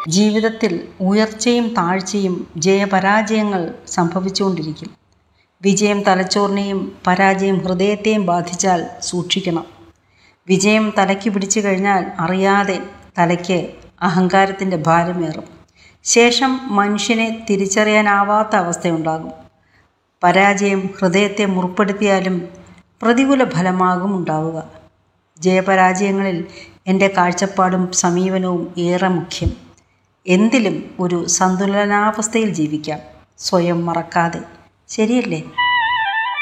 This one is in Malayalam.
ജീവിതത്തിൽ ഉയർച്ചയും താഴ്ചയും ജയപരാജയങ്ങൾ സംഭവിച്ചുകൊണ്ടിരിക്കും വിജയം തലച്ചോറിനെയും പരാജയം ഹൃദയത്തെയും ബാധിച്ചാൽ സൂക്ഷിക്കണം വിജയം തലയ്ക്ക് പിടിച്ചു കഴിഞ്ഞാൽ അറിയാതെ തലയ്ക്ക് അഹങ്കാരത്തിൻ്റെ ഭാരമേറും ശേഷം മനുഷ്യനെ തിരിച്ചറിയാനാവാത്ത അവസ്ഥയുണ്ടാകും പരാജയം ഹൃദയത്തെ മുറിപ്പെടുത്തിയാലും പ്രതികൂല ഫലമാകും ഉണ്ടാവുക ജയപരാജയങ്ങളിൽ എൻ്റെ കാഴ്ചപ്പാടും സമീപനവും ഏറെ മുഖ്യം എന്തിലും ഒരു സന്തുലനാവസ്ഥയിൽ ജീവിക്കാം സ്വയം മറക്കാതെ ശരിയല്ലേ